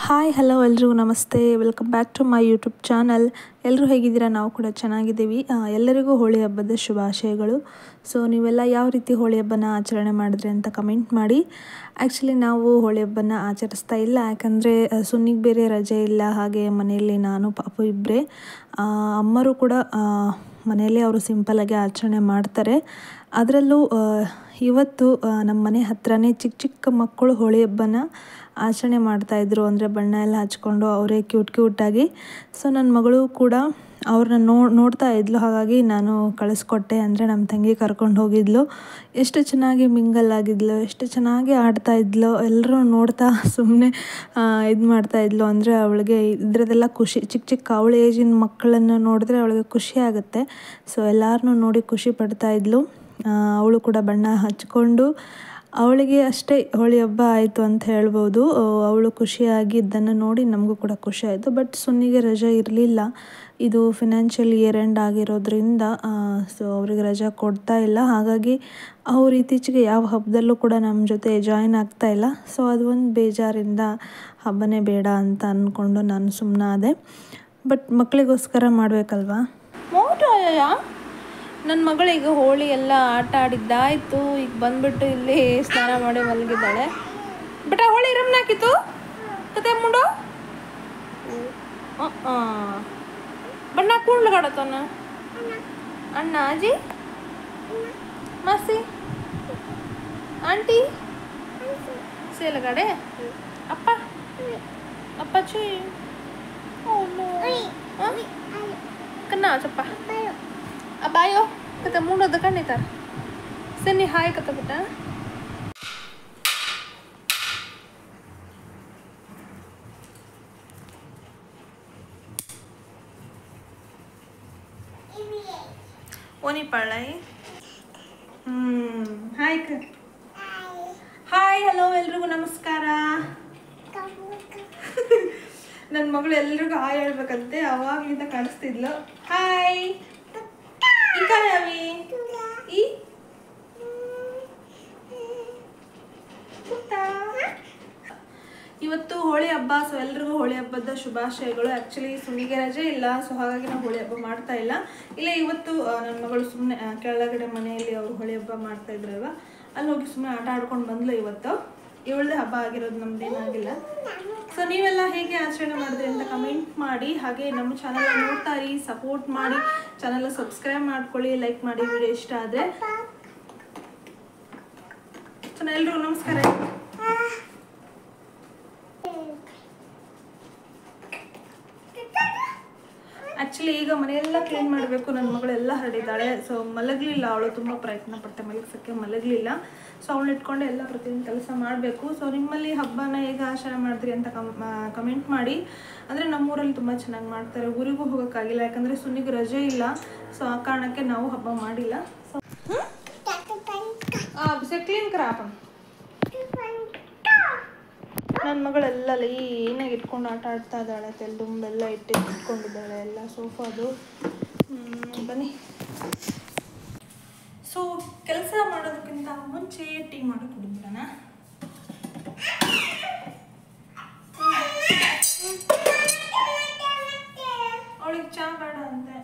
Hi hello ಎಲ್ರಿಗೂ ನಮಸ್ತೆ welcome back to my YouTube channel ಎಲ್ಲರೂ ಹೇಗಿದ್ದೀರಾ ನಾವು ಕೂಡ ಚೆನ್ನಾಗಿದ್ದೀವಿ ಆ, ಎಲ್ಲರಿಗೂ ಹೋಳಿ ಹಬ್ಬದ ಶುಭಾಶಯಗಳು ಸೊ ನೀವೆಲ್ಲ ಯಾವ ರೀತಿ ಹೋಳಿ ಹಬ್ಬನ ಆಚರಣೆ ಮಾಡಿದ್ರಿ ಅಂತ ಕಮೆಂಟ್ ಮಾಡಿ ಆ್ಯಕ್ಚುಲಿ ನಾವು ಹೋಳಿ ಹಬ್ಬನ ಆಚರಿಸ್ತಾ ಇಲ್ಲ ಯಾಕಂದರೆ ಸುನ್ನಿಗೆ ಬೇರೆ ರಜೆ ಇಲ್ಲ ಹಾಗೆ ಮನೆಯಲ್ಲಿ ನಾನು ಪಾಪು ಇಬ್ಬರೇ ಅಮ್ಮರು ಕೂಡ ಆ, ಮನೆಯಲ್ಲೇ ಅವರು ಸಿಂಪಲಾಗಿ ಆಚರಣೆ ಮಾಡ್ತಾರೆ ಅದರಲ್ಲೂ ಆ, ಇವತ್ತು ಆ, ನಮ್ಮ ಮನೆ ಹತ್ರನೇ ಚಿಕ್ಕ ಚಿಕ್ಕ ಮಕ್ಕಳು ಹೋಳಿ ಹಬ್ಬನ ಆಚರಣೆ ಮಾಡ್ತಾಯಿದ್ರು ಅಂದರೆ ಬಣ್ಣ ಎಲ್ಲ ಹಚ್ಕೊಂಡು ಅವರೇ ಕ್ಯೂಟ್ ಕ್ಯೂಟಾಗಿ ಸೊ ನನ್ನ ಮಗಳು ಕೂಡ ಅವ್ರನ್ನ ನೋ ನೋಡ್ತಾ ಇದ್ಲು ಹಾಗಾಗಿ ನಾನು ಕಳಿಸ್ಕೊಟ್ಟೆ ಅಂದರೆ ನಮ್ಮ ತಂಗಿ ಕರ್ಕೊಂಡು ಹೋಗಿದ್ಲು ಎಷ್ಟು ಚೆನ್ನಾಗಿ ಮಿಂಗಲ್ ಆಗಿದ್ಲು ಎಷ್ಟು ಚೆನ್ನಾಗಿ ಆಡ್ತಾ ಇದ್ಲು ಎಲ್ಲರೂ ನೋಡ್ತಾ ಸುಮ್ಮನೆ ಇದು ಮಾಡ್ತಾ ಇದ್ಲು ಅಂದರೆ ಅವಳಿಗೆ ಇದ್ರದ್ದೆಲ್ಲ ಖುಷಿ ಚಿಕ್ಕ ಚಿಕ್ಕ ಅವಳ ಏಜಿನ ಮಕ್ಕಳನ್ನು ನೋಡಿದ್ರೆ ಅವಳಿಗೆ ಖುಷಿ ಆಗುತ್ತೆ ಸೊ ಎಲ್ಲರನ್ನೂ ನೋಡಿ ಖುಷಿ ಪಡ್ತಾ ಇದ್ಲು ಅವಳು ಕೂಡ ಬಣ್ಣ ಹಚ್ಕೊಂಡು ಅವಳಿಗೆ ಅಷ್ಟೇ ಹೋಳಿ ಹಬ್ಬ ಆಯಿತು ಅಂತ ಹೇಳ್ಬೋದು ಅವಳು ಖುಷಿಯಾಗಿ ಇದನ್ನು ನೋಡಿ ನಮಗೂ ಕೂಡ ಖುಷಿ ಆಯಿತು ಬಟ್ ಸುನ್ನಿಗೆ ರಜೆ ಇರಲಿಲ್ಲ ಇದು ಫಿನಾನ್ಷಿಯಲ್ ಇಯರ್ ಎಂಡ್ ಆಗಿರೋದ್ರಿಂದ ಸೊ ಅವ್ರಿಗೆ ರಜೆ ಕೊಡ್ತಾ ಇಲ್ಲ ಹಾಗಾಗಿ ಅವ್ರು ಇತ್ತೀಚೆಗೆ ಯಾವ ಹಬ್ಬದಲ್ಲೂ ಕೂಡ ನಮ್ಮ ಜೊತೆ ಜಾಯಿನ್ ಆಗ್ತಾ ಇಲ್ಲ ಸೊ ಅದು ಒಂದು ಬೇಜಾರಿಂದ ಹಬ್ಬನೇ ಬೇಡ ಅಂತ ಅಂದ್ಕೊಂಡು ನಾನು ಸುಮ್ಮನಾದೆ ಬಟ್ ಮಕ್ಕಳಿಗೋಸ್ಕರ ಮಾಡಬೇಕಲ್ವಾ ಮೋಟೋಯ ನನ್ನ ಮಗಳಿಗೆ ಹೋಳಿ ಎಲ್ಲ ಆಟ ಆಡಿದ್ದಾಯ್ತು ಈಗ ಬಂದ್ಬಿಟ್ಟು ಇಲ್ಲಿ ಸ್ನಾನ ಮಾಡಿ ಮಲಗಿದ್ದಾಳೆ ಬಟ್ ಆ ಹೋಳಿ ರಮ್ನ ಹಾಕಿತ್ತು ಕತೆ ಮುಂಡು ಬಣ್ಣ ಕೂಡ್ಲಗಾಡತ್ತವನ ಅಣ್ಣ ಅಜ್ಜಿ ಮಾಸಿ ಆಂಟಿ ಸೇಲಗಾಡೆ ಅಪ್ಪ ಅಪ್ಪಾಚಿ ಕನ್ನ ಚಪ್ಪ ಅಬ್ಬಾಯೋ ಕತೆ ಮೂಡೋದು ಕಣ್ಣಿತಾರ ಸನ್ನಿ ಹಾಯ್ ಕತ ಬಿಟ್ಟ ಓನಿ ಪಾಳೈ ಹ್ಮ್ ಹಾಯ್ ಕ ಹಾಯ್ ಹಲೋ ಎಲ್ರಿಗೂ ನಮಸ್ಕಾರ ನನ್ನ ಮಗಳು ಎಲ್ರಿಗೂ ಹಾಯ್ ಹೇಳ್ಬೇಕಂತೆ ಅವಾಗ್ಲಿಂದ ಕಾಣಿಸ್ತಿದ್ಲು ಹಾಯ್ ಈ ಕಾಯಾವಿ ಈ ಪುಟ್ಟ. ಇವತ್ತು ಹೋಳಿ ಹಬ್ಬ ಸೊ ಎಲ್ರಿಗೂ ಹೋಳಿ ಹಬ್ಬದ ಶುಭಾಶಯಗಳು ಆ್ಯಕ್ಚುಲಿ ಸುನಿಗೆ ರಜೆ ಇಲ್ಲ ಸೊ ಹಾಗಾಗಿ ನಾವು ಹೋಳಿ ಹಬ್ಬ ಮಾಡ್ತಾ ಇಲ್ಲ ಇಲ್ಲ ಇವತ್ತು ನನ್ನ ಮಗಳು ಸುಮ್ಮನೆ ಕೆಳಗಡೆ ಮನೆಯಲ್ಲಿ ಅವರು ಹೋಳಿ ಹಬ್ಬ ಮಾಡ್ತಾ ಇದ್ರಲ್ವ ಅಲ್ಲಿ ಹೋಗಿ ಸುಮ್ಮನೆ ಆಟ ಆಡ್ಕೊಂಡು ಬಂದ್ಲು ಇವತ್ತು ಇವಳದೇ ಹಬ್ಬ ಆಗಿರೋದು ನಮ್ದೇನಾಗಿಲ್ಲ ಸೊ ನೀವೆಲ್ಲ ಹೇಗೆ ಆಚರಣೆ ಮಾಡಿದ್ರಿ ಅಂತ ಕಮೆಂಟ್ ಮಾಡಿ ಹಾಗೆ ನಮ್ಮ ಚಾನಲ್ ನೋಡ್ತಾ ಇರಿ ಸಪೋರ್ಟ್ ಮಾಡಿ ಚಾನಲ್ ಸಬ್ಸ್ಕ್ರೈಬ್ ಮಾಡ್ಕೊಳ್ಳಿ ಲೈಕ್ ಮಾಡಿ ವಿಡಿಯೋ ಇಷ್ಟ ಆದರೆ ಸೊ ಎಲ್ರಿಗೂ ನಮಸ್ಕಾರ ಆ್ಯಕ್ಚುಲಿ ಈಗ ಮನೆಯೆಲ್ಲ ಕ್ಲೀನ್ ಮಾಡಬೇಕು ನನ್ನ ಮಗಳೆಲ್ಲ ಹರಡಿದ್ದಾಳೆ ಸೊ ಮಲಗಲಿಲ್ಲ ಅವಳು ತುಂಬ ಪ್ರಯತ್ನ ಪಟ್ಟೆ ಮಲಗಿಸೋಕ್ಕೆ ಮಲಗಲಿಲ್ಲ ಸೊ ಅವಳು ಇಟ್ಕೊಂಡು ಎಲ್ಲ ಪ್ರತಿಯೊಂದು ಕೆಲಸ ಮಾಡಬೇಕು ಸೊ ನಿಮ್ಮಲ್ಲಿ ಹಬ್ಬನ ಹೇಗೆ ಆಚರಣೆ ಮಾಡಿದ್ರಿ ಅಂತ ಕಮ್ ಕಮೆಂಟ್ ಮಾಡಿ ಅಂದರೆ ನಮ್ಮೂರಲ್ಲಿ ತುಂಬ ಚೆನ್ನಾಗಿ ಮಾಡ್ತಾರೆ ಊರಿಗೂ ಹೋಗೋಕ್ಕಾಗಿಲ್ಲ ಯಾಕಂದರೆ ಸುನಿಗೆ ರಜೆ ಇಲ್ಲ ಸೊ ಆ ಕಾರಣಕ್ಕೆ ನಾವು ಹಬ್ಬ ಮಾಡಿಲ್ಲ ಸೊ ಕ್ಲೀನ್ ಕ್ರಾಪ ನನ್ನ ಮಗಳೆಲ್ಲ ಲೈನಾಗಿ ಇಟ್ಕೊಂಡು ಆಟ ಆಡ್ತಾ ಇದ್ದಾಳೆ ತೆಲ್ ತುಂಬೆಲ್ಲ ಇಟ್ಟು ಇಟ್ಕೊಂಡಿದ್ದಾಳೆ ಎಲ್ಲ ಸೋಫಾದು ಹ್ಮ್, ಬನ್ನಿ ಸೊ ಕೆಲಸ ಮಾಡೋದಕ್ಕಿಂತ ಮುಂಚೆ ಟೀ ಮಾಡಿ ಕುಡಿದ್ಬಿಡೋಣ ಅವಳಿಗೆ ಚಾ ಬೇಡ ಅಂತೆ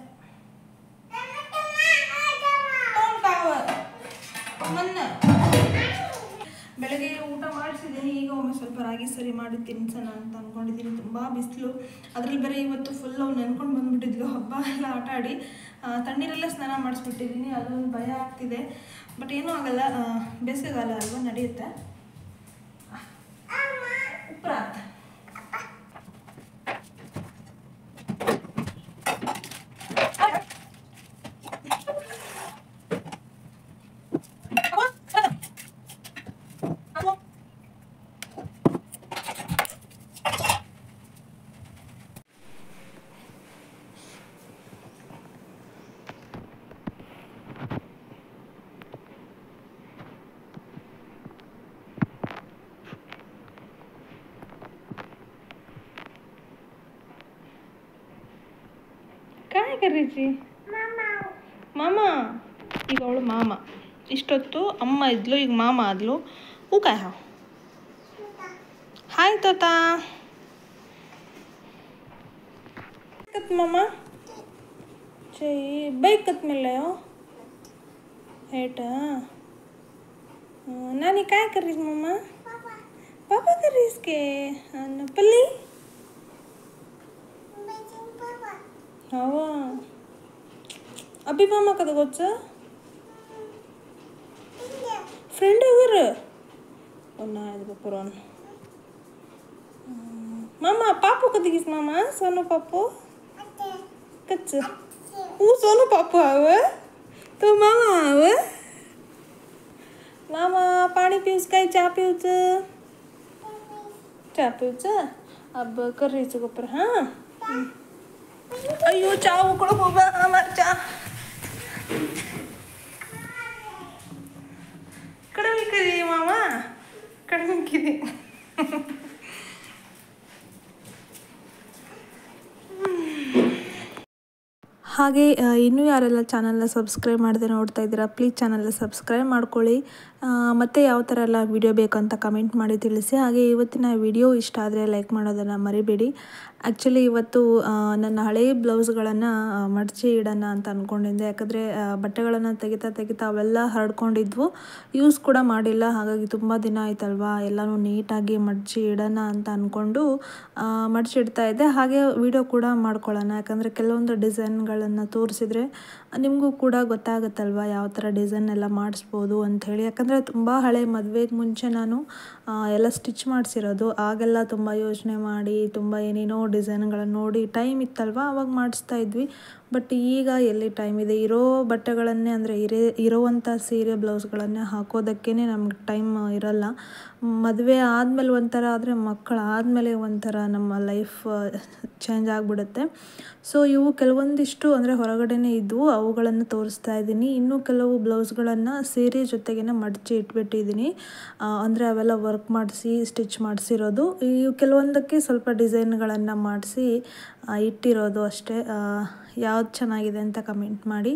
ಮೊನ್ನೆ ಬೆಳಗ್ಗೆ ಊಟ ಮಾಡಿಸಿದ್ದೀನಿ ಈಗ ಒಮ್ಮೆ ಸ್ವಲ್ಪ ರಾಗಿ ಸರಿ ಮಾಡಿ ತಿನ್ಸೋಣ ಅಂತ ಅಂದ್ಕೊಂಡಿದ್ದೀನಿ ತುಂಬ ಬಿಸಿಲು ಅದರಲ್ಲಿ ಬೇರೆ ಇವತ್ತು ಫುಲ್ ಅವ್ನು ನೆನ್ಕೊಂಡು ಬಂದ್ಬಿಟ್ಟಿದ್ಲು ಹಬ್ಬ ಎಲ್ಲ ಆಟ ಆಡಿ ಆ, ತಣ್ಣೀರಲ್ಲೇ ಸ್ನಾನ ಮಾಡಿಸ್ಬಿಟ್ಟಿದ್ದೀನಿ ಅದೊಂದು ಭಯ ಆಗ್ತಿದೆ ಬಟ್ ಏನೂ ಆಗಲ್ಲ ಆ, ಬೇಸಿಗೆಗಾಲ ಅಲ್ವಾ ನಡೆಯುತ್ತೆ ಉಪ್ರಾತ್ काय कर रही थी ಮಾಮ ಈಗ ಅವಳು ಮಾಮ ಇಷ್ಟೊತ್ತು ಅಮ್ಮ ಇದ್ಲು ಈಗ ಮಾಮ ಆದ್ಲು ಹೂ ಕಾಯ ಹಾಯ್ ತೋತಾ करत मामा चे बैकत मिळलं हो हेट नानी काय करीस मामा पापा करीस के अन पल्ली हो अभी मामा कधी गोच फ्रेंड वगैरे नाही बरोबर मामा पापू कधी घेस मामा सोनू पापू कच्च ऊ सोनू पापू हवं तो मामा हवं मामा पाणी पिऊच काय चहा पिऊच चहा पिऊच अब करायचं गोपर हां अयो चहा उकळो बाबा आम्हाला चहा ಕಡಿಮೆ ಕರಿ ಮಾಮ ಕಡಿಮೆ ಕಿರಿ ಹಾಗೆ ಆ, ಇನ್ನೂ ಯಾರೆಲ್ಲ ಚಾನಲ್ನ ಸಬ್ಸ್ಕ್ರೈಬ್ ಮಾಡದೆ ನೋಡ್ತಾ ಇದ್ದೀರಾ ಪ್ಲೀಸ್ ಚಾನಲ್ನ ಸಬ್ಸ್ಕ್ರೈಬ್ ಮಾಡ್ಕೊಳ್ಳಿ ಆ, ಮತ್ತೆ ಯಾವ ಥರ ಎಲ್ಲ ವಿಡಿಯೋ ಬೇಕಂತ ಕಮೆಂಟ್ ಮಾಡಿ ತಿಳಿಸಿ ಹಾಗೆ ಇವತ್ತಿನ ವಿಡಿಯೋ ಇಷ್ಟ ಆದರೆ ಲೈಕ್ ಮಾಡೋದನ್ನು ಮರಿಬೇಡಿ ಆ್ಯಕ್ಚುಲಿ ಇವತ್ತು ಆ, ನನ್ನ ಹಳೆಯ ಬ್ಲೌಸ್ಗಳನ್ನು ಮಡಚಿ ಇಡೋಣ ಅಂತ ಅಂದ್ಕೊಂಡಿದ್ದೆ ಯಾಕಂದರೆ ಬಟ್ಟೆಗಳನ್ನು ತೆಗಿತಾ ತೆಗಿತಾ ಅವೆಲ್ಲ ಹರಡ್ಕೊಂಡಿದ್ವು ಯೂಸ್ ಕೂಡ ಮಾಡಿಲ್ಲ ಹಾಗಾಗಿ ತುಂಬ ದಿನ ಆಯ್ತಲ್ವಾ ಎಲ್ಲನೂ ನೀಟಾಗಿ ಮಡಚಿ ಇಡೋಣ ಅಂತ ಅಂದ್ಕೊಂಡು ಮಡಚಿ ಇಡ್ತಾ ಇದ್ದೆ ಹಾಗೆ ವಿಡಿಯೋ ಕೂಡ ಮಾಡ್ಕೊಳ್ಳೋಣ ಯಾಕಂದರೆ ಕೆಲವೊಂದು ಡಿಸೈನ್ಗಳನ್ನು ತೋರಿಸಿದ್ರೆ ನಿಮಗೂ ಕೂಡ ಗೊತ್ತಾಗುತ್ತಲ್ವ ಯಾವ ಥರ ಡಿಸೈನ್ ಎಲ್ಲ ಮಾಡಿಸ್ಬೋದು ಅಂಥೇಳಿ ಯಾಕಂದರೆ ತುಂಬ ಹಳೆ ಮದುವೆಗೆ ಮುಂಚೆ ನಾನು ಆ, ಎಲ್ಲ ಸ್ಟಿಚ್ ಮಾಡಿಸಿರೋದು ಆಗೆಲ್ಲ ತುಂಬ ಯೋಚನೆ ಮಾಡಿ ತುಂಬ ಏನೇನೋ ಡಿಸೈನ್ಗಳನ್ನು ನೋಡಿ ಟೈಮ್ ಇತ್ತಲ್ವ ಅವಾಗ ಮಾಡಿಸ್ತಾ ಇದ್ವಿ ಬಟ್ ಈಗ ಎಲ್ಲಿ ಟೈಮ್ ಇದೆ ಇರೋ ಬಟ್ಟೆಗಳನ್ನೇ ಅಂದರೆ ಇರೇ ಇರೋವಂಥ ಸೀರೆ ಬ್ಲೌಸ್ಗಳನ್ನೇ ಹಾಕೋದಕ್ಕೇ ನಮ್ಗೆ ಟೈಮ್ ಇರಲ್ಲ ಮದುವೆ ಆದಮೇಲೆ ಒಂಥರ ಆದರೆ ಮಕ್ಕಳು ಆದಮೇಲೆ ಒಂಥರ ನಮ್ಮ ಲೈಫ್ ಚೇಂಜ್ ಆಗಿಬಿಡುತ್ತೆ ಸೊ ಇವು ಕೆಲವೊಂದಿಷ್ಟು ಅಂದರೆ ಹೊರಗಡೆನೇ ಇದ್ವು ಅವುಗಳನ್ನು ತೋರಿಸ್ತಾ ಇದ್ದೀನಿ ಇನ್ನೂ ಕೆಲವು ಬ್ಲೌಸ್ಗಳನ್ನು ಸೀರೆ ಜೊತೆಗೇ ಮಡಚಿ ಇಟ್ಬಿಟ್ಟಿದ್ದೀನಿ ಅಂದರೆ ಅವೆಲ್ಲ ವರ್ಕ್ ಮಾಡಿಸಿ ಸ್ಟಿಚ್ ಮಾಡಿಸಿರೋದು ಈ ಕೆಲವೊಂದಕ್ಕೆ ಸ್ವಲ್ಪ ಡಿಸೈನ್ಗಳನ್ನು ಮಾಡಿಸಿ ಇಟ್ಟಿರೋದು ಅಷ್ಟೇ ಯಾವ್ದು ಚೆನ್ನಾಗಿದೆ ಅಂತ ಕಮೆಂಟ್ ಮಾಡಿ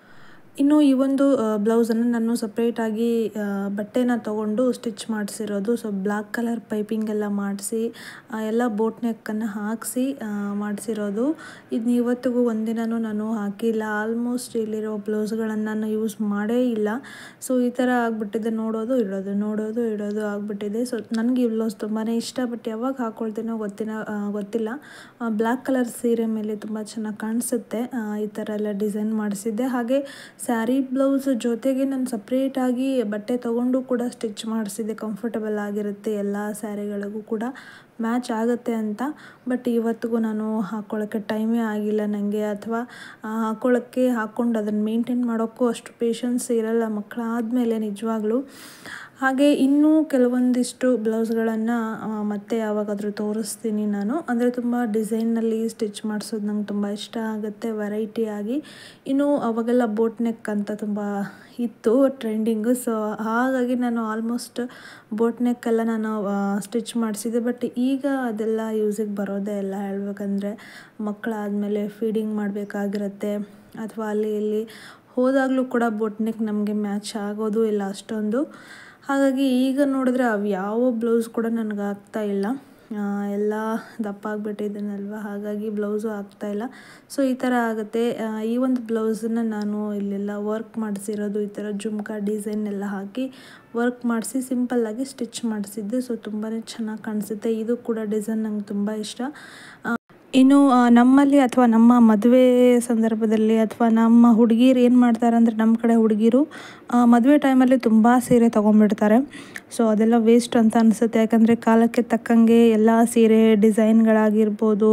ಇನ್ನು ಈ ಒಂದು ಬ್ಲೌಸನ್ನು ನಾನು ಸಪ್ರೇಟಾಗಿ ಬಟ್ಟೆನ ತೊಗೊಂಡು ಸ್ಟಿಚ್ ಮಾಡಿಸಿರೋದು ಸೊ ಬ್ಲ್ಯಾಕ್ ಕಲರ್ ಪೈಪಿಂಗ್ ಎಲ್ಲ ಮಾಡಿಸಿ ಎಲ್ಲ ಬೋಟ್ ನೆಕ್ಕನ್ನು ಹಾಕಿಸಿ ಮಾಡಿಸಿರೋದು ಇದನ್ನ ಇವತ್ತಿಗೂ ಒಂದಿನೂ ನಾನು ಹಾಕಿಲ್ಲ ಆಲ್ಮೋಸ್ಟ್ ಇಲ್ಲಿರೋ ಬ್ಲೌಸ್ಗಳನ್ನು ನಾನು ಯೂಸ್ ಮಾಡೇ ಇಲ್ಲ ಸೊ ಈ ಥರ ಆಗಿಬಿಟ್ಟಿದೆ ನೋಡೋದು ಇಡೋದು ನೋಡೋದು ಇಡೋದು ಆಗಿಬಿಟ್ಟಿದೆ ಸೊ ನನಗೆ ಈ ಬ್ಲೌಸ್ ತುಂಬಾ ಇಷ್ಟ ಬಟ್ ಯಾವಾಗ ಹಾಕ್ಕೊಳ್ತೀನೋ ಗೊತ್ತಿನ ಆ, ಗೊತ್ತಿಲ್ಲ ಬ್ಲ್ಯಾಕ್ ಕಲರ್ ಸೀರೆ ಮೇಲೆ ತುಂಬ ಚೆನ್ನಾಗಿ ಕಾಣಿಸುತ್ತೆ ಆ, ಈ ಥರ ಎಲ್ಲ ಡಿಸೈನ್ ಮಾಡಿಸಿದ್ದೆ ಹಾಗೆ ಸ್ಯಾರಿ ಬ್ಲೌಸ್ ಜೊತೆಗೆ ನಾನು ಸಪ್ರೇಟಾಗಿ ಬಟ್ಟೆ ತೊಗೊಂಡು ಕೂಡ ಸ್ಟಿಚ್ ಮಾಡಿಸಿದ್ದೆ ಕಂಫರ್ಟಬಲ್ ಆಗಿರುತ್ತೆ ಎಲ್ಲ ಸ್ಯಾರಿಗಳಿಗೂ ಕೂಡ ಮ್ಯಾಚ್ ಆಗುತ್ತೆ ಅಂತ ಬಟ್ ಇವತ್ತಿಗೂ ನಾನು ಹಾಕ್ಕೊಳ್ಳೋಕ್ಕೆ ಟೈಮೇ ಆಗಿಲ್ಲ ನನಗೆ ಅಥವಾ ಹಾಕ್ಕೊಳ್ಳೋಕ್ಕೆ ಹಾಕ್ಕೊಂಡು ಅದನ್ನು ಮೇಂಟೈನ್ ಮಾಡೋಕ್ಕೂ ಅಷ್ಟು ಪೇಷನ್ಸ್ ಇರಲ್ಲ ಮಕ್ಕಳಾದಮೇಲೆ ನಿಜವಾಗ್ಲೂ ಹಾಗೆ ಇನ್ನೂ ಕೆಲವೊಂದಿಷ್ಟು ಬ್ಲೌಸ್ಗಳನ್ನು ಮತ್ತೆ ಯಾವಾಗಾದರೂ ತೋರಿಸ್ತೀನಿ ನಾನು ಅಂದರೆ ತುಂಬ ಡಿಸೈನಲ್ಲಿ ಸ್ಟಿಚ್ ಮಾಡಿಸೋದು ನಂಗೆ ತುಂಬ ಇಷ್ಟ ಆಗುತ್ತೆ ವೆರೈಟಿಯಾಗಿ ಇನ್ನು ಅವಾಗೆಲ್ಲ ಬೋಟ್ ನೆಕ್ ಅಂತ ತುಂಬ ಇತ್ತು ಟ್ರೆಂಡಿಂಗು ಸೊ ಹಾಗಾಗಿ ನಾನು ಆಲ್ಮೋಸ್ಟ್ ಬೋಟ್ ನೆಕ್ ಎಲ್ಲ ನಾನು ಸ್ಟಿಚ್ ಮಾಡಿಸಿದ್ದೆ ಬಟ್ ಈಗ ಅದೆಲ್ಲ ಯೂಸಿಗೆ ಬರೋದೇ ಇಲ್ಲ ಹೇಳ್ಬೇಕಂದ್ರೆ ಮಕ್ಕಳಾದಮೇಲೆ ಫೀಡಿಂಗ್ ಮಾಡಬೇಕಾಗಿರುತ್ತೆ ಅಥವಾ ಅಲ್ಲಿ ಇಲ್ಲಿ ಹೋದಾಗಲೂ ಕೂಡ ಬೋಟ್ ನೆಕ್ ನಮಗೆ ಮ್ಯಾಚ್ ಆಗೋದು ಇಲ್ಲ ಅಷ್ಟೊಂದು ಹಾಗಾಗಿ ಈಗ ನೋಡಿದ್ರೆ ಅವು ಯಾವ ಬ್ಲೌಸ್ ಕೂಡ ನನಗೆ ಆಗ್ತಾ ಇಲ್ಲ ಆ, ಎಲ್ಲ ದಪ್ಪ ಆಗಿಬಿಟ್ಟಿದ್ದೀನಲ್ವ ಹಾಗಾಗಿ ಬ್ಲೌಸು ಆಗ್ತಾಯಿಲ್ಲ ಸೊ ಈ ಥರ ಆಗುತ್ತೆ ಆ, ಈ ಒಂದು ಬ್ಲೌಸನ್ನ ನಾನು ಇಲ್ಲೆಲ್ಲ ವರ್ಕ್ ಮಾಡಿಸಿರೋದು ಈ ಥರ ಜುಮ್ಕಾ ಡಿಸೈನ್ ಎಲ್ಲ ಹಾಕಿ ವರ್ಕ್ ಮಾಡಿಸಿ ಸಿಂಪಲ್ಲಾಗಿ ಸ್ಟಿಚ್ ಮಾಡಿಸಿದ್ದೆ ಸೊ ತುಂಬಾ ಚೆನ್ನಾಗಿ ಕಾಣಿಸುತ್ತೆ ಇದು ಕೂಡ ಡಿಸೈನ್ ನಂಗೆ ತುಂಬ ಇಷ್ಟ ಆ, ಇನ್ನು ಆ, ನಮ್ಮಲ್ಲಿ ಅಥವಾ ನಮ್ಮ ಮದುವೆ ಸಂದರ್ಭದಲ್ಲಿ ಅಥವಾ ನಮ್ಮ ಹುಡುಗಿರು ಏನು ಮಾಡ್ತಾರೆ ಅಂದರೆ ನಮ್ಮ ಕಡೆ ಹುಡುಗಿರು ಮದುವೆ ಟೈಮಲ್ಲಿ ತುಂಬ ಸೀರೆ ತೊಗೊಂಡ್ಬಿಡ್ತಾರೆ ಸೊ ಅದೆಲ್ಲ ವೇಸ್ಟ್ ಅಂತ ಅನಿಸುತ್ತೆ ಯಾಕಂದರೆ ಕಾಲಕ್ಕೆ ತಕ್ಕಂಗೆ ಎಲ್ಲ ಸೀರೆ ಡಿಸೈನ್ಗಳಾಗಿರ್ಬೋದು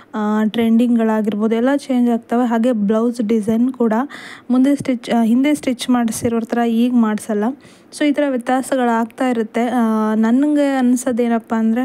ಟ್ರೆಂಡಿಂಗ್ಗಳಾಗಿರ್ಬೋದು ಎಲ್ಲ ಚೇಂಜ್ ಆಗ್ತವೆ ಹಾಗೆ ಬ್ಲೌಸ್ ಡಿಸೈನ್ ಕೂಡ ಮುಂದೆ ಸ್ಟಿಚ್ ಹಿಂದೆ ಸ್ಟಿಚ್ ಮಾಡಿಸಿರೋ ಥರ ಈಗ ಮಾಡಿಸಲ್ಲ ಸೊ ಈ ಥರ ವ್ಯತ್ಯಾಸಗಳಾಗ್ತಾ ಇರುತ್ತೆ ನನಗೆ ಅನ್ಸೋದೇನಪ್ಪ ಅಂದರೆ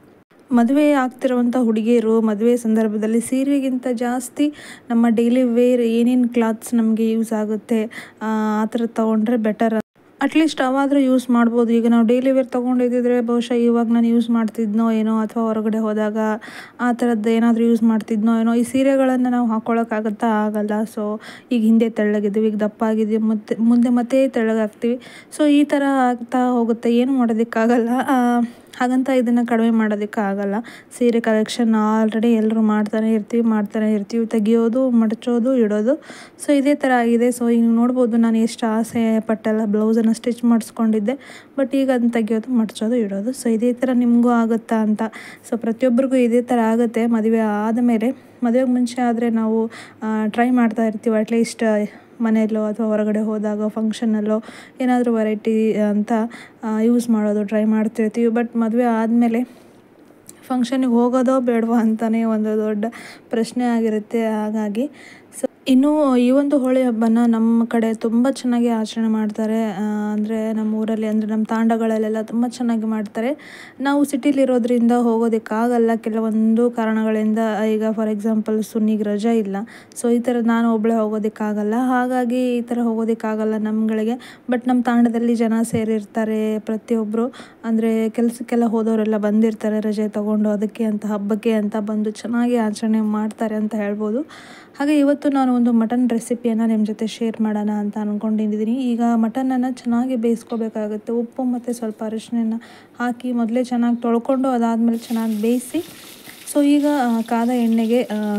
ಮದುವೆ ಆಗ್ತಿರುವಂಥ ಹುಡುಗಿಯರು ಮದುವೆ ಸಂದರ್ಭದಲ್ಲಿ ಸೀರೆಗಿಂತ ಜಾಸ್ತಿ ನಮ್ಮ ಡೈಲಿ ವೇರ್ ಏನೇನು ಕ್ಲಾತ್ಸ್ ನಮಗೆ ಯೂಸ್ ಆಗುತ್ತೆ ಆ ಆ ಥರ ತೊಗೊಂಡ್ರೆ ಬೆಟರ್ ಅಟ್ಲೀಸ್ಟ್ ಅವಾದರೂ ಯೂಸ್ ಮಾಡ್ಬೋದು ಈಗ ನಾವು ಡೈಲಿ ವೇರ್ ತೊಗೊಂಡಿದ್ದಿದ್ರೆ ಬಹುಶಃ ಇವಾಗ ನಾನು ಯೂಸ್ ಮಾಡ್ತಿದ್ನೋ ಏನೋ ಅಥವಾ ಹೊರಗಡೆ ಹೋದಾಗ ಆ ಥರದ್ದು ಏನಾದರೂ ಯೂಸ್ ಮಾಡ್ತಿದ್ನೋ ಏನೋ ಈ ಸೀರೆಗಳನ್ನು ನಾವು ಹಾಕ್ಕೊಳ್ಳೋಕ್ಕಾಗತ್ತಾ ಆಗಲ್ಲ ಸೊ ಈಗ ಹಿಂದೆ ತೆಳ್ಳಗಿದ್ದೀವಿ ಈಗ ದಪ್ಪ ಆಗಿದ್ದೀವಿ ಮತ್ತೆ ಮುಂದೆ ಮತ್ತೆ ತೆಳ್ಳಗಾಗ್ತೀವಿ ಸೊ ಈ ಥರ ಆಗ್ತಾ ಹೋಗುತ್ತೆ ಏನು ಮಾಡೋದಕ್ಕಾಗಲ್ಲ ಹಾಗಂತ ಇದನ್ನು ಕಡಿಮೆ ಮಾಡೋದಕ್ಕೆ ಆಗಲ್ಲ ಸೀರೆ ಕಲೆಕ್ಷನ್ ಆಲ್ರೆಡಿ ಎಲ್ಲರೂ ಮಾಡ್ತಾನೆ ಇರ್ತೀವಿ ಮಾಡ್ತಾನೆ ಇರ್ತೀವಿ ತೆಗಿಯೋದು ಮಡಚೋದು ಇಡೋದು ಸೊ ಇದೇ ಥರ ಆಗಿದೆ ಸೊ ಈಗ ನೋಡ್ಬೋದು ನಾನು ಎಷ್ಟು ಆಸೆ ಪಟ್ಟೆಲ್ಲ ಬ್ಲೌಸನ್ನು ಸ್ಟಿಚ್ ಮಾಡಿಸ್ಕೊಂಡಿದ್ದೆ ಬಟ್ ಈಗ ಅದನ್ನ ತೆಗಿಯೋದು ಮಡಚೋದು ಇಡೋದು ಸೊ ಇದೇ ಥರ ನಿಮಗೂ ಆಗುತ್ತಾ ಅಂತ ಸೊ ಪ್ರತಿಯೊಬ್ಬರಿಗೂ ಇದೇ ಥರ ಆಗುತ್ತೆ ಮದುವೆ ಆದಮೇಲೆ ಮದುವೆಗೆ ಮುಂಚೆ ಆದರೆ ನಾವು ಟ್ರೈ ಮಾಡ್ತಾ ಇರ್ತೀವಿ ಅಟ್ಲೀಸ್ಟ್ ಮನೆಯಲ್ಲೋ ಅಥವಾ ಹೊರಗಡೆ ಹೋದಾಗ ಫಂಕ್ಷನಲ್ಲೋ ಏನಾದರೂ ವೆರೈಟಿ ಅಂತ ಯೂಸ್ ಮಾಡೋದು ಟ್ರೈ ಮಾಡ್ತಿರ್ತೀವಿ ಬಟ್ ಮದುವೆ ಆದಮೇಲೆ ಫಂಕ್ಷನಿಗೆ ಹೋಗೋದೋ ಬೇಡವೋ ಅಂತಲೇ ಒಂದು ದೊಡ್ಡ ಪ್ರಶ್ನೆ ಆಗಿರುತ್ತೆ ಹಾಗಾಗಿ ಸೊ ಇನ್ನು ಈ ಒಂದು ಹೋಳಿ ಹಬ್ಬನ ನಮ್ಮ ಕಡೆ ತುಂಬ ಚೆನ್ನಾಗಿ ಆಚರಣೆ ಮಾಡ್ತಾರೆ ಅಂದರೆ ನಮ್ಮ ಊರಲ್ಲಿ ಅಂದರೆ ನಮ್ಮ ತಾಂಡಗಳಲ್ಲೆಲ್ಲ ತುಂಬ ಚೆನ್ನಾಗಿ ಮಾಡ್ತಾರೆ ನಾವು ಸಿಟಿಲಿರೋದ್ರಿಂದ ಹೋಗೋದಕ್ಕಾಗಲ್ಲ ಕೆಲವೊಂದು ಕಾರಣಗಳಿಂದ ಈಗ ಫಾರ್ ಎಕ್ಸಾಂಪಲ್ ಸುನ್ನಿಗೆ ರಜೆ ಇಲ್ಲ ಸೊ ಈ ಥರ ನಾನು ಒಬ್ಬಳೇ ಹೋಗೋದಕ್ಕಾಗಲ್ಲ ಹಾಗಾಗಿ ಈ ಥರ ಹೋಗೋದಕ್ಕಾಗಲ್ಲ ನಮ್ಗಳಿಗೆ ಬಟ್ ನಮ್ಮ ತಾಂಡದಲ್ಲಿ ಜನ ಸೇರಿರ್ತಾರೆ ಪ್ರತಿಯೊಬ್ಬರು ಅಂದರೆ ಕೆಲಸಕ್ಕೆಲ್ಲ ಹೋದವರೆಲ್ಲ ಬಂದಿರ್ತಾರೆ ರಜೆ ತೊಗೊಂಡು ಅದಕ್ಕೆ ಅಂತ ಹಬ್ಬಕ್ಕೆ ಅಂತ ಬಂದು ಚೆನ್ನಾಗಿ ಆಚರಣೆ ಮಾಡ್ತಾರೆ ಅಂತ ಹೇಳ್ಬೋದು ಹಾಗೆ ಇವತ್ತು ನಾನು ಒಂದು ಮಟನ್ ರೆಸಿಪಿಯನ್ನು ನಿಮ್ಮ ಜೊತೆ ಶೇರ್ ಮಾಡೋಣ ಅಂತ ಅಂದ್ಕೊಂಡಿದ್ದೀನಿ ಈಗ ಮಟನನ್ನು ಚೆನ್ನಾಗಿ ಬೇಯಿಸ್ಕೋಬೇಕಾಗುತ್ತೆ ಉಪ್ಪು ಮತ್ತು ಸ್ವಲ್ಪ ಅರಿಶಿನ ಹಾಕಿ ಮೊದಲೇ ಚೆನ್ನಾಗಿ ತೊಳ್ಕೊಂಡು ಅದಾದಮೇಲೆ ಚೆನ್ನಾಗಿ ಬೇಯಿಸಿ ಸೊ ಈಗ ಕಾದ ಎಣ್ಣೆಗೆ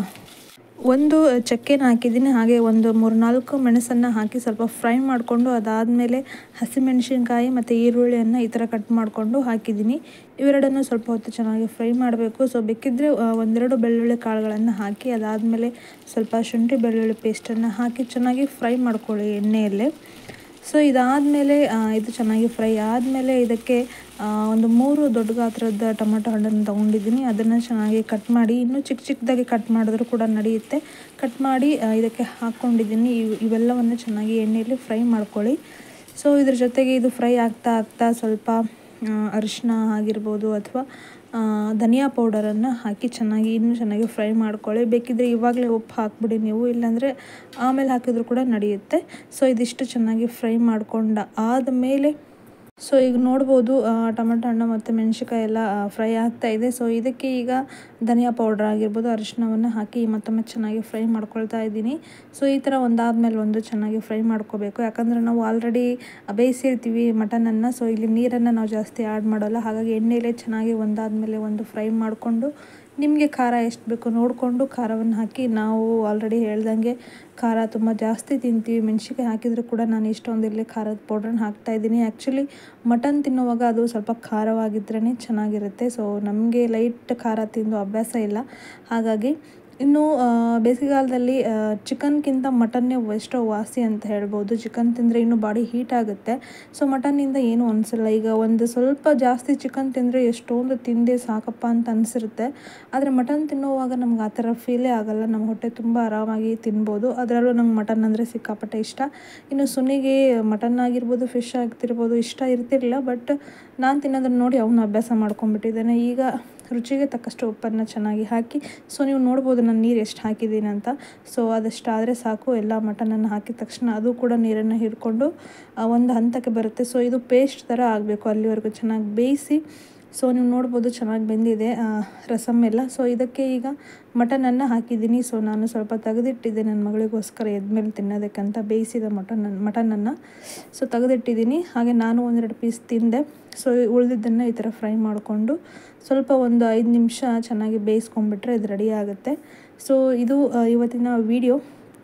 ಒಂದು ಚಕ್ಕೆನ ಹಾಕಿದ್ದೀನಿ ಹಾಗೆ ಒಂದು ಮೂರು ನಾಲ್ಕು ಮೆಣಸನ್ನು ಹಾಕಿ ಸ್ವಲ್ಪ ಫ್ರೈ ಮಾಡಿಕೊಂಡು ಅದಾದಮೇಲೆ ಹಸಿಮೆಣಸಿನ್ಕಾಯಿ ಮತ್ತು ಈರುಳ್ಳಿಯನ್ನು ಈ ಥರ ಕಟ್ ಮಾಡಿಕೊಂಡು ಹಾಕಿದ್ದೀನಿ ಇವೆರಡನ್ನು ಸ್ವಲ್ಪ ಹೊತ್ತು ಚೆನ್ನಾಗಿ ಫ್ರೈ ಮಾಡಬೇಕು ಸೊ ಬೇಕಿದ್ದರೆ ಒಂದೆರಡು ಬೆಳ್ಳುಳ್ಳಿ ಕಾಳುಗಳನ್ನು ಹಾಕಿ ಅದಾದಮೇಲೆ ಸ್ವಲ್ಪ ಶುಂಠಿ ಬೆಳ್ಳುಳ್ಳಿ ಪೇಸ್ಟನ್ನು ಹಾಕಿ ಚೆನ್ನಾಗಿ ಫ್ರೈ ಮಾಡ್ಕೊಳ್ಳಿ ಎಣ್ಣೆಯಲ್ಲೇ ಸೊ ಇದಾದಮೇಲೆ ಇದು ಚೆನ್ನಾಗಿ ಫ್ರೈ ಆದಮೇಲೆ ಇದಕ್ಕೆ ಒಂದು ಮೂರು ದೊಡ್ಡ ಗಾತ್ರದ ಟೊಮೆಟೊ ಹಣ್ಣನ್ನು ತೊಗೊಂಡಿದ್ದೀನಿ ಅದನ್ನು ಚೆನ್ನಾಗಿ ಕಟ್ ಮಾಡಿ ಇನ್ನೂ ಚಿಕ್ಕ ಚಿಕ್ಕದಾಗಿ ಕಟ್ ಮಾಡಿದ್ರೂ ಕೂಡ ನಡೆಯುತ್ತೆ ಕಟ್ ಮಾಡಿ ಇದಕ್ಕೆ ಹಾಕ್ಕೊಂಡಿದ್ದೀನಿ ಇವು ಇವೆಲ್ಲವನ್ನು ಚೆನ್ನಾಗಿ ಎಣ್ಣೆಯಲ್ಲಿ ಫ್ರೈ ಮಾಡ್ಕೊಳ್ಳಿ ಸೊ ಇದ್ರ ಜೊತೆಗೆ ಇದು ಫ್ರೈ ಆಗ್ತಾ ಆಗ್ತಾ ಸ್ವಲ್ಪ ಅರಿಶಿನ ಆಗಿರ್ಬೋದು ಅಥವಾ ಧನಿಯಾ ಪೌಡರನ್ನು ಹಾಕಿ ಚೆನ್ನಾಗಿ ಇನ್ನೂ ಚೆನ್ನಾಗಿ ಫ್ರೈ ಮಾಡ್ಕೊಳ್ಳಿ ಬೇಕಿದ್ದರೆ ಇವಾಗಲೇ ಉಪ್ಪು ಹಾಕ್ಬಿಡಿ ನೀವು ಇಲ್ಲಾಂದರೆ ಆಮೇಲೆ ಹಾಕಿದರೂ ಕೂಡ ನಡೆಯುತ್ತೆ ಸೊ ಇದಿಷ್ಟು ಚೆನ್ನಾಗಿ ಫ್ರೈ ಮಾಡ್ಕೊಂಡ ಆದಮೇಲೆ ಸೊ ಈಗ ನೋಡ್ಬೋದು ಟೊಮೆಟೊ ಹಣ್ಣು ಮತ್ತು ಮೆಣಸಿನ್ಕಾಯಿ ಎಲ್ಲ ಫ್ರೈ ಆಗ್ತಾ ಇದೆ ಸೊ ಇದಕ್ಕೆ ಈಗ ಧನಿಯಾ ಪೌಡ್ರ್ ಆಗಿರ್ಬೋದು ಅರಿಶಿನವನ್ನು ಹಾಕಿ ಮತ್ತೊಮ್ಮೆ ಚೆನ್ನಾಗಿ ಫ್ರೈ ಮಾಡ್ಕೊಳ್ತಾ ಇದ್ದೀನಿ ಸೊ ಈ ಥರ ಒಂದಾದ್ಮೇಲೆ ಒಂದು ಚೆನ್ನಾಗಿ ಫ್ರೈ ಮಾಡ್ಕೋಬೇಕು ಯಾಕಂದರೆ ನಾವು ಆಲ್ರೆಡಿ ಬೇಯಿಸಿರ್ತೀವಿ ಮಟನನ್ನು ಸೊ ಇಲ್ಲಿ ನೀರನ್ನು ನಾವು ಜಾಸ್ತಿ ಆ್ಯಡ್ ಮಾಡೋಲ್ಲ ಹಾಗಾಗಿ ಎಣ್ಣೆಲೇ ಚೆನ್ನಾಗಿ ಒಂದಾದಮೇಲೆ ಒಂದು ಫ್ರೈ ಮಾಡಿಕೊಂಡು ನಿಮಗೆ ಖಾರ ಎಷ್ಟು ಬೇಕು ನೋಡಿಕೊಂಡು ಖಾರವನ್ನು ಹಾಕಿ ನಾವು ಆಲ್ರೆಡಿ ಹೇಳ್ದಂಗೆ ಖಾರ ತುಂಬ ಜಾಸ್ತಿ ತಿಂತೀವಿ ಮೆಣಸಿನ್ಕಾಯಿ ಹಾಕಿದರೂ ಕೂಡ ನಾನು ಇಷ್ಟೊಂದು ಇಲ್ಲಿ ಖಾರದ ಪೌಡ್ರನ್ನ ಹಾಕ್ತಾಯಿದ್ದೀನಿ ಆ್ಯಕ್ಚುಲಿ ಮಟನ್ ತಿನ್ನುವಾಗ ಅದು ಸ್ವಲ್ಪ ಖಾರವಾಗಿದ್ರೇ ಚೆನ್ನಾಗಿರುತ್ತೆ ಸೊ ನಮಗೆ ಲೈಟ್ ಖಾರ ತಿಂದು ಅಭ್ಯಾಸ ಇಲ್ಲ ಹಾಗಾಗಿ ಇನ್ನು ಬೇಸಿಗೆಗಾಲದಲ್ಲಿ ಚಿಕನ್ಗಿಂತ ಮಟನ್ನೇ ಎಷ್ಟೋ ವಾಸಿ ಅಂತ ಹೇಳ್ಬೋದು ಚಿಕನ್ ತಿಂದರೆ ಇನ್ನೂ ಬಾಡಿ ಹೀಟ್ ಆಗುತ್ತೆ ಸೊ ಮಟನ್ನಿಂದ ಏನೂ ಅನಿಸಲ್ಲ ಈಗ ಒಂದು ಸ್ವಲ್ಪ ಜಾಸ್ತಿ ಚಿಕನ್ ತಿಂದರೆ ಎಷ್ಟೊಂದು ತಿಂದೆ ಸಾಕಪ್ಪ ಅಂತ ಅನಿಸಿರುತ್ತೆ ಆದರೆ ಮಟನ್ ತಿನ್ನುವಾಗ ನಮ್ಗೆ ಆ ಥರ ಫೀಲೇ ಆಗೋಲ್ಲ ನಮ್ಮ ಹೊಟ್ಟೆ ತುಂಬ ಆರಾಮಾಗಿ ತಿನ್ಬೋದು ಅದರಲ್ಲೂ ನಂಗೆ ಮಟನ್ ಅಂದರೆ ಸಿಕ್ಕಾಪಟ್ಟೆ ಇಷ್ಟ ಇನ್ನು ಸುನಿಗೆ ಮಟನ್ ಆಗಿರ್ಬೋದು ಫಿಶ್ ಆಗ್ತಿರ್ಬೋದು ಇಷ್ಟ ಇರ್ತಿರಲಿಲ್ಲ ಬಟ್ ನಾನು ತಿನ್ನೋದನ್ನು ನೋಡಿ ಅವನು ಅಭ್ಯಾಸ ಮಾಡ್ಕೊಂಡ್ಬಿಟ್ಟಿದ್ದಾನೆ ಈಗ ರುಚಿಗೆ ತಕ್ಕಷ್ಟು ಉಪ್ಪನ್ನು ಚೆನ್ನಾಗಿ ಹಾಕಿ ಸೊ ನೀವು ನೋಡ್ಬೋದು ನಾನು ನೀರು ಎಷ್ಟು ಹಾಕಿದ್ದೀನಿ ಅಂತ ಸೊ ಅದಷ್ಟು ಆದರೆ ಸಾಕು ಎಲ್ಲ ಮಟನನ್ನು ಹಾಕಿದ ತಕ್ಷಣ ಅದು ಕೂಡ ನೀರನ್ನು ಹಿಡ್ಕೊಂಡು ಒಂದು ಹಂತಕ್ಕೆ ಬರುತ್ತೆ ಸೊ ಇದು ಪೇಸ್ಟ್ ಥರ ಆಗಬೇಕು ಅಲ್ಲಿವರೆಗೂ ಚೆನ್ನಾಗಿ ಬೇಯಿಸಿ ಸೊ ನೀವು ನೋಡ್ಬೋದು ಚೆನ್ನಾಗಿ ಬೆಂದಿದೆ ರಸಮ್ ಎಲ್ಲ ಸೊ ಇದಕ್ಕೆ ಈಗ ಮಟನನ್ನು ಹಾಕಿದ್ದೀನಿ ಸೊ ನಾನು ಸ್ವಲ್ಪ ತೆಗೆದಿಟ್ಟಿದ್ದೆ ನನ್ನ ಮಗಳಿಗೋಸ್ಕರ ಎದ್ಮೇಲೆ ತಿನ್ನೋದಕ್ಕಂತ ಬೇಯಿಸಿದ ಮಟನ್ ಮಟನನ್ನು ಸೊ ತೆಗೆದಿಟ್ಟಿದ್ದೀನಿ ಹಾಗೆ ನಾನು ಒಂದೆರಡು ಪೀಸ್ ತಿಂದೆ ಸೊ ಉಳಿದಿದ್ದನ್ನು ಈ ಥರ ಫ್ರೈ ಮಾಡಿಕೊಂಡು ಸ್ವಲ್ಪ ಒಂದು ಐದು ನಿಮಿಷ ಚೆನ್ನಾಗಿ ಬೇಯಿಸ್ಕೊಂಡ್ಬಿಟ್ರೆ ಇದು ರೆಡಿ ಆಗುತ್ತೆ ಸೊ ಇದು ಇವತ್ತಿನ ವಿಡಿಯೋ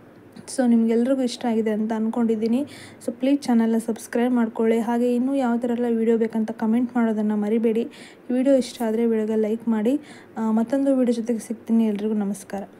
ಸೊ ನಿಮಗೆಲ್ರಿಗೂ ಇಷ್ಟ ಆಗಿದೆ ಅಂತ ಅಂದ್ಕೊಂಡಿದ್ದೀನಿ ಸೊ ಪ್ಲೀಸ್ ಚಾನಲ್ನ ಸಬ್ಸ್ಕ್ರೈಬ್ ಮಾಡ್ಕೊಳ್ಳಿ ಹಾಗೆ ಇನ್ನೂ ಯಾವ ಥರ ಎಲ್ಲ ವೀಡಿಯೋ ಬೇಕಂತ ಕಮೆಂಟ್ ಮಾಡೋದನ್ನು ಮರಿಬೇಡಿ ವಿಡಿಯೋ ಇಷ್ಟ ಆದರೆ ವಿಡಿಯೋಗೆ ಲೈಕ್ ಮಾಡಿ ಮತ್ತೊಂದು ವಿಡಿಯೋ ಜೊತೆಗೆ ಸಿಗ್ತೀನಿ ಎಲ್ರಿಗೂ ನಮಸ್ಕಾರ